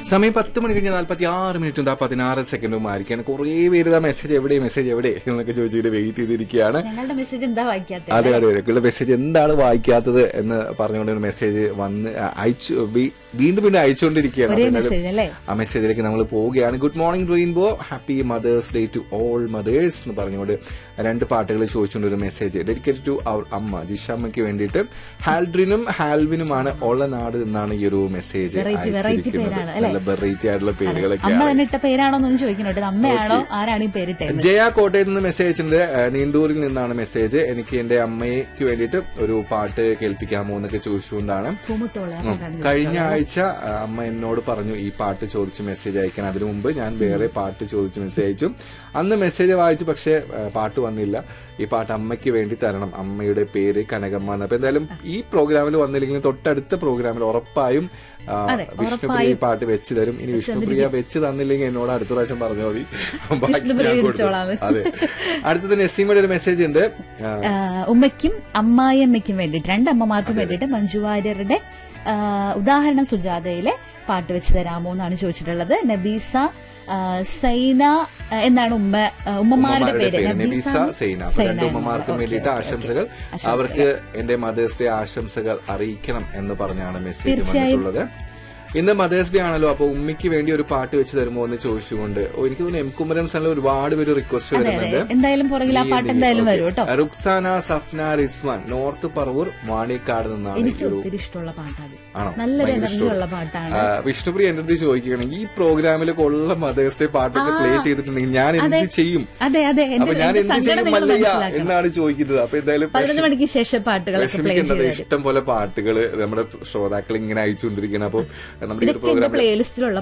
സമയം പത്ത് മണി കഴിഞ്ഞ് നാല്പത്തി ആറ് മിനിറ്റും ദാ പതിനാറ് സെക്കൻഡും ആയിരിക്കാണ് കുറേ പേര് ഇതാ മെസ്സേജ് എവിടെ മെസ്സേജ് എവിടെ എന്നൊക്കെ ചോദിച്ചിട്ട് വെയിറ്റ് ചെയ്തിരിക്കുകയാണ് ഞങ്ങളുടെ മെസ്സേജ് എന്താ വായിക്കാത്ത അതെ അതെ നിങ്ങളുടെ മെസ്സേജ് എന്താണ് വായിക്കാത്തത് എന്ന് പറഞ്ഞുകൊണ്ട് ഒരു മെസ്സേജ് വന്ന് അയച്ചു വീ- വീണ്ടും വീണ്ടും അയച്ചുകൊണ്ടിരിക്കുകയാണ് ഒരേ അപ്പോൾ എന്തായാലും മെസ്സേജ് അല്ലേ ആ മെസ്സേജിലേക്ക് നമ്മൾ പോവുകയാണ് good morning rainbow happy mother's day to all mothers എന്ന് പറഞ്ഞുകൊണ്ട് രണ്ട് പാട്ടുകൾ ചോദിച്ചുകൊണ്ട് ഒരു മെസ്സേജ് ഡെഡിക്കേറ്റഡ് ടു അവർ അമ്മ ജിഷാമ്മയ്ക്ക് വേണ്ടിയിട്ട് ഹാൽഡ്രിനും ഹാൽവിനുമാണ് ഒളനാട് എന്നാണ് ഈ ഒരു മെസ്സേജ് Variety, variety പേരാണ്, അല്ലേ? നല്ല വെറൈറ്റി ആയിട്ടുള്ള പേരുകളൊക്കെ അമ്മ തന്നെ ഇട്ട പേരാണോ എന്നൊന്നും ചോദിക്കണോട്ട് ഇത് അമ്മയാണോ ആരാണ് ഈ പേരിട്ടത് ജയ കോട്ടയത്ത് നിന്ന് മെസ്സേജ് അയച്ചിട്ടുണ്ട് ഏഹ് നീണ്ടൂരിൽ നിന്നാണ് മെസ്സേജ് എനിക്ക് എന്റെ അമ്മയ്ക്ക് വേണ്ടിയിട്ട് ഒരു പാട്ട് കേൾപ്പിക്കാമോ എന്നൊക്കെ ചോദിച്ചുകൊണ്ടാണ് പൂമുത്തോളെ ഉം. കഴിഞ്ഞ ആഴ്ച ആ, അമ്മ എന്നോട് പറഞ്ഞു ഈ പാട്ട് ചോദിച്ച് മെസ്സേജ് അയക്കാൻ അതിനു മുമ്പ് ഞാൻ വേറെ പാട്ട് ചോദിച്ച് മെസ്സേജ് അയച്ചു അന്ന് മെസ്സേജ് വായിച്ചു പക്ഷെ ആ, പാട്ട് വന്നില്ല ഈ പാട്ട് അമ്മയ്ക്ക് വേണ്ടി തരണം അമ്മയുടെ പേര് കനകമ്മ എന്ന് അപ്പൊ എന്തായാലും ഈ പ്രോഗ്രാമിൽ വന്നില്ലെങ്കിലും തൊട്ടടുത്ത പ്രോഗ്രാമിൽ ഉറപ്പായും ആ, അതെ, വിഷ്ണുപ്രിയ ഈ പാട്ട് വെച്ച് തരും ഇനി വിഷ്ണുപ്രിയ വെച്ച് തന്നില്ലെങ്കിൽ എന്നോട് അടുത്ത പ്രാവശ്യം പറഞ്ഞാൽ മതി ബാക്കി വിഷ്ണുപ്രിയ ഞാൻ കൊടുത്തു. വെച്ചോളാം. അതെ അടുത്തത് നസീമയുടെ ഒരു മെസ്സേജ് ഉണ്ട് ആ, ആ, ഉമ്മയ്ക്കും അമ്മായിയമ്മയ്ക്കും വേണ്ടിയിട്ട് രണ്ടമ്മമാർക്കും വേണ്ടിയിട്ട് മഞ്ജു വാര്യരുടെ ആ, ഉദാഹരണം സുജാതയിലെ പാട്ട് വെച്ച് തരാമോ എന്നാണ് ചോദിച്ചിട്ടുള്ളത് നബീസ ആ, സൈന ആ, എന്നാണ് ഉമ്മ ആ, ഉമ്മമാരുടെ ഉമ്മമാരുടെ പേര് പേര് നബീസ സൈന അപ്പൊ രണ്ട് ഉമ്മമാർക്കും വേണ്ടിയിട്ട് ആശംസകൾ അവർക്ക് എന്റെ മദേഴ്സ് ഡേ ആശംസകൾ അറിയിക്കണം എന്ന് പറഞ്ഞാണ് മെസ്സേജ് തീർച്ചയായും. വന്നിട്ടുള്ളത് ഇന്ന് മദേഴ്സ് ഡേ ആണല്ലോ അപ്പൊ ഉമ്മയ്ക്ക് വേണ്ടി ഒരു പാട്ട് വെച്ച് തരുമോ എന്ന് ചോദിച്ചുകൊണ്ട് ഓ, എനിക്ക് തോന്നുന്നു എം കുമരം സാറിൽ ഒരുപാട് പേര് റിക്വസ്റ്റ് അതെ അതെ വരുന്നുണ്ട് എന്തായാലും പുറകിൽ ആ പാട്ട് എന്തായാലും വരും കേട്ടോ റുക്സാന സഫ്ന റിസ്വാൻ നോർത്ത് പറവൂർ വാണിക്കാട് നിന്നാണ് ഈ എനിക്ക് ഒരു ഒത്തിരി ഇഷ്ടമുള്ള പാട്ടാണ് ആണോ നല്ലൊരു ഭയങ്കര എനർജി ഇഷ്ടമാണ്. ഉള്ള പാട്ടാണ് ആ, വിഷ്ണുപ്രിയ എന്റെ അടുത്ത് ചോദിക്കുകയാണെങ്കിൽ ഈ പ്രോഗ്രാമിൽ കൊള്ള മദേഴ്സ് ഡേ പാട്ടൊക്കെ പ്ലേ ചെയ്തിട്ടുണ്ടെങ്കിൽ ഞാൻ എന്ത് ചെയ്യും അതെ അതെ എന്റെ അപ്പൊ ഞാൻ എന്റെ എന്ത് സങ്കടം ചെയ്യും നിങ്ങൾ മല്ലയ്യ മനസ്സിലാക്കണം എന്നാണ് ചോദിക്കുന്നത് അപ്പൊ എന്തായാലും പതിനൊന്ന് മണിക്ക് ശേഷം പാട്ടുകളൊക്കെ പ്ലേ വിഷമിക്കേണ്ടത് ചെയ്ത് ഇഷ്ടം പോലെ പാട്ടുകൾ നമ്മുടെ ശ്രോതാക്കൾ ഇങ്ങനെ അയച്ചുകൊണ്ടിരിക്കണം അപ്പൊ നമ്മുടെ ഈ ഒരു ഇതൊക്കെ എന്റെ പ്രോഗ്രാമിൽ പ്ലേലിസ്റ്റിലുള്ള